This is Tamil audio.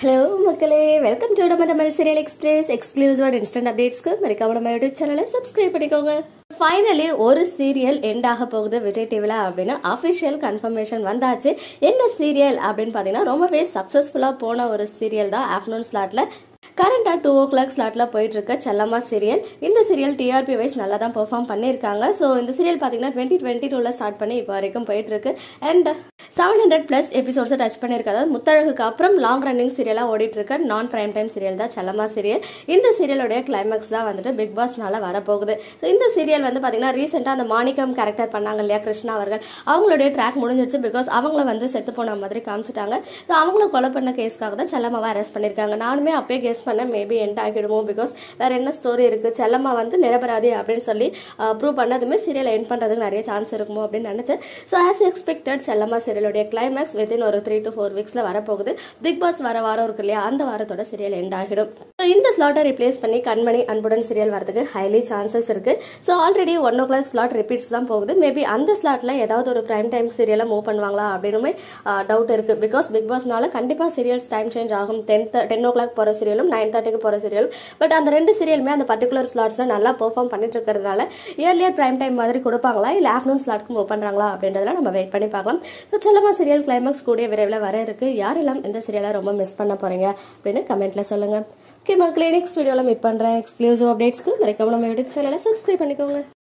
ஹலோ மக்களே வெல்கம் டு நம்ம Tamil serial express exclusive and instant அப்டேட்ஸ்க்கு மறக்காம நம்ம யூடியூப் சேனலை சப்ஸ்கிரைப் பண்ணிக்கோங்க ஃபைனலி ஒரு சீரியல் எண்ட் ஆக போகுது விஜய் டிவில அப்படின்னு அஃபிஷியல் கன்ஃபர்மேஷன் வந்தாச்சு என்ன சீரியல் அப்படின்னு பார்த்தீங்கன்னா ரொம்பவே சக்ஸஸ்ஃபுல்லாக போன ஒரு சீரியல் தான் ஆஃப்டர்நூன் ஸ்லாட்ல கரண்டாக டூ ஓ கிளாக் ஸ்லாட்டில் போயிட்டு இருக்க செல்லம்மா சீரியல் இந்த சீரியல் டிஆர்பி வைஸ் நல்லா தான் பெர்ஃபார்ம் பண்ணியிருக்காங்க ஸோ இந்த சீரியல் பார்த்தீங்கன்னா டுவெண்ட்டி டுவெண்ட்டி டூவில் ஸ்டார்ட் பண்ணி இப்போ வரைக்கும் போயிட்டு இருக்கு அண்ட் செவன் ஹண்ட்ரட் ப்ளஸ் எபிசோட்ஸை டச் பண்ணியிருக்காது முத்தழகுக்கு அப்புறம் லாங் ரன்னிங் சீரியலாக ஓடிட்டு இருக்க நான் பிரைம் டைம் சீரியல் தான் செல்லம்மா சீரியல் இந்த சீரியலோடைய கிளைமேக்ஸ் தான் வந்துட்டு பிக் பாஸ்னால வரப்போகுது ஸோ இந்த சீரியல் வந்து பார்த்தீங்கன்னா ரீசெண்டாக அந்த மாணிக்கம் கேரக்டர் பண்ணாங்க இல்லையா கிருஷ்ணா அவர்கள் அவங்களுடைய ட்ராக் முடிஞ்சிருச்சு பிகாஸ் அவங்கள வந்து செத்து போன மாதிரி காமிச்சிட்டாங்க ஸோ அவங்கள கொலை பண்ண கேஸ்க்காக தான் செல்லம்மாவை அரெஸ்ட் பண்ணியிருக்காங்க நானுமே அப்பயே கெஸ் பண்ணேன் மேபி எண்ட் ஆகிடுமோ பிகாஸ் வேற என்ன ஸ்டோரி இருக்கு செல்லம்மா வந்து நிரபராதி அப்படின்னு சொல்லி ப்ரூவ் பண்ணதுமே சீரியலை எண்ட் பண்ணுறதுக்கு நிறைய சான்ஸ் இருக்குமோ அப்படின்னு நினச்சேன் ஸோ ஆஸ் எக்ஸ்பெக்டட் செல்லம்மா சீரியலுடைய கிளைமேக்ஸ் வித்தின் ஒரு த்ரீ டு ஃபோர் வீக்ஸில் வரப்போகுது பிக் பாஸ் வர வாரம் இருக்கு இல்லையா அந்த வாரத்தோட சீரியல் எண்ட் ஆகிடும் ஸோ இந்த ஸ்லாட்டை ரிப்ளேஸ் பண்ணி கண்மணி அன்புடன் சீரியல் வரதுக்கு ஹைலி சான்சஸ் இருக்கு so already one o'clock slot repeats தான் போகுது மேபி அந்த ஸ்லாட்டில் ஏதாவது ஒரு பிரைம் டைம் சீரியலை மூவ் பண்ணுவாங்களா அப்படின்னுமே டவுட் இருக்கு பிகாஸ் பிக் பாஸ்னால கண்டிப்பாக சீரியல்ஸ் டைம் சேஞ்ச் ஆகும் டென் டென் ஓ கிளாக் போகிற சீரியலும் நைன் தேர்ட்டிக்கு போகிற சீரியலும் பட் அந்த ரெண்டு சீரியலுமே அந்த பர்டிகுலர் ஸ்லாட்ஸில் நல்லா பெர்ஃபார்ம் பண்ணிட்டு இருக்கிறதுனால இயர்லியர் பிரைம் டைம் மாதிரி கொடுப்பாங்களா இல்லை ஆஃப்டர்நூன் ஸ்லாட்க்கு மூவ் பண்ணுறாங்களா அப்படின்றதுல நம்ம வெயிட் பண்ணி பார்க்கலாம் ஸோ செல்லமா சீரியல் கிளைமேக்ஸ் கூடிய விரைவில் வர இருக்கு யாரெல்லாம் இந்த சீரியலை ரொம்ப மிஸ் பண்ண போறீங்க அப்படின்னு கமெண்ட்ல சொல்லுங்க ஓகே மக்களே நெக்ஸ்ட் வீடியோவில் மீட் பண்ணுறேன் எக்ஸ்க்ளூசிவ் அப்டேட்ஸ்க்கு மறக்காம நம்ம யூடியூப் சேனலை சப்ஸ்கிரைப் பண்ணிக்கோங்க